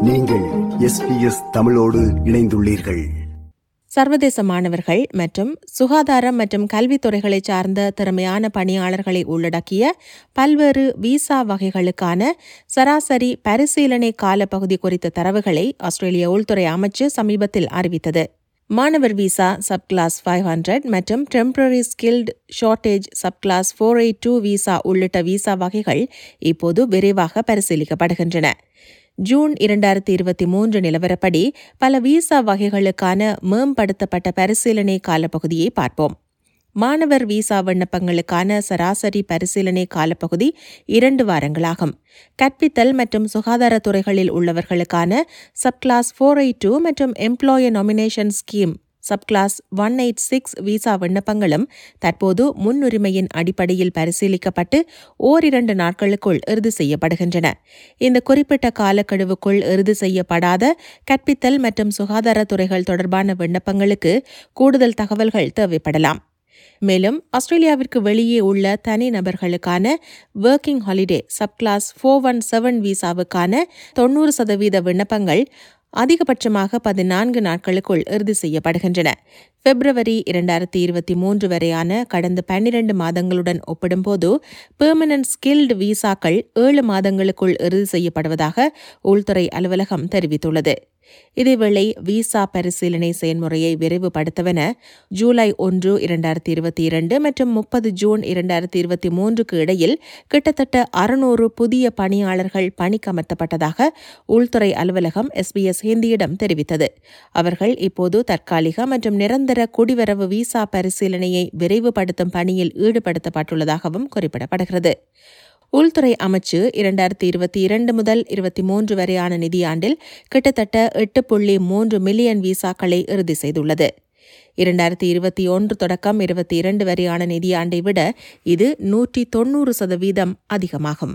நீங்கள் எஸ்பிஎஸ் தமிழோடு இணைந்துள்ளீர்கள் சர்வதேச மாணவர்கள் மற்றும் சுகாதாரம் மற்றும் கல்வித்துறைகளை சார்ந்த திறமையான பணியாளர்களை உள்ளடக்கிய பல்வேறு விசா வகைகளுக்கான சராசரி பரிசீலனை காலப்பகுதி குறித்த தரவுகளை ஆஸ்திரேலிய உள்துறை அமைச்சு சமீபத்தில் அறிவித்தது மாணவர் visa sub class five hundred மற்றும் temporary skilled shortage sub class four eight two visa உள்ளிட்ட விசா வகைகள் இப்போது விரைவாக பரிசீலிக்கப்படுகின்றன ஜூன் இரண்டாயிரத்தி இருபத்தி மூன்று நிலவரப்படி பல விசா வகைகளுக்கான மேம்படுத்தப்பட்ட பரிசீலனை காலப்பகுதியை பார்ப்போம் மாணவர் விசா விண்ணப்பங்களுக்கான சராசரி பரிசீலனை காலப்பகுதி இரண்டு வாரங்களாகும் கற்பித்தல் மற்றும் சுகாதாரத்துறைகளில் உள்ளவர்களுக்கான சப்கிளாஸ் ஃபோர் எயிட் டூ மற்றும் employer nomination scheme subclass one eight six visa விண்ணப்பங்களும் தற்போது முன்னுரிமையின் அடிப்படையில் பரிசீலிக்கப்பட்டு ஓரிரண்டு நாட்களுக்குள் இறுதி செய்யப்படுகின்றன இந்த குறிப்பிட்ட காலக்கெடுவுக்குள் இறுதி செய்யப்படாத கற்பித்தல் மற்றும் சுகாதாரத்துறைகள் தொடர்பான விண்ணப்பங்களுக்கு கூடுதல் தகவல்கள் தேவைப்படலாம் மேலும் ஆஸ்திரேலியாவிற்கு வெளியே உள்ள தனி நபர்களுக்கான working holiday subclass four one seven விசாவுக்கான தொன்னூறு சதவீத விண்ணப்பங்கள் அதிகபட்சமாக பதினான்கு நாட்களுக்குள் இறுதி செய்யப்படுகின்றன பிப்ரவரி இரண்டாயிரத்தி இருபத்தி மூன்று வரையான கடந்த பன்னிரண்டு மாதங்களுடன் ஒப்பிடும்போது பெர்மனன்ட் ஸ்கில்டு விசாக்கள் ஏழு மாதங்களுக்குள் இறுதி செய்யப்படுவதாக உள்துறை அலுவலகம் தெரிவித்துள்ளது இதேவேளை விசா பரிசீலனை செயல்முறையை விரைவுபடுத்தவென ஜூலை ஒன்று இரண்டாயிரத்தி இருபத்தி இரண்டு மற்றும் முப்பது ஜூன் இரண்டாயிரத்தி இருபத்தி மூன்றுக்கு இடையில் கிட்டத்தட்ட அறுநூறு புதிய பணியாளர்கள் பணிக்கமர்த்தப்பட்டதாக உள்துறை அலுவலகம் எஸ்பிஎஸ் ஹிந்தியிடம் தெரிவித்தது அவர்கள் இப்போது தற்காலிக மற்றும் நிரந்தர குடிவரவு விசா பரிசீலனையை விரைவுபடுத்தும் பணியில் ஈடுபடுத்தப்பட்டுள்ளதாகவும் குறிப்பிடப்படுகிறது உள்துறை அமைச்சு இரண்டாயிரத்தி இருபத்தி இரண்டு முதல் இருபத்தி மூன்று வரையான நிதியாண்டில் கிட்டத்தட்ட எட்டு புள்ளி மூன்று மில்லியன் விசாக்களை இறுதி செய்துள்ளது இரண்டாயிரத்தி இருபத்தி ஒன்று தொடக்கம் இருபத்தி இரண்டு வரையான நிதியாண்டை விட இது நூற்றி தொன்னூறு சதவீதம் அதிகமாகும்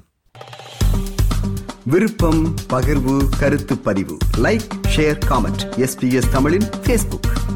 விருப்பம் பகிர்வு கருத்து பதிவு லைக் ஷேர் காமெண்ட் எஸ்பிஎஸ் தமிழின் ஃபேஸ்புக்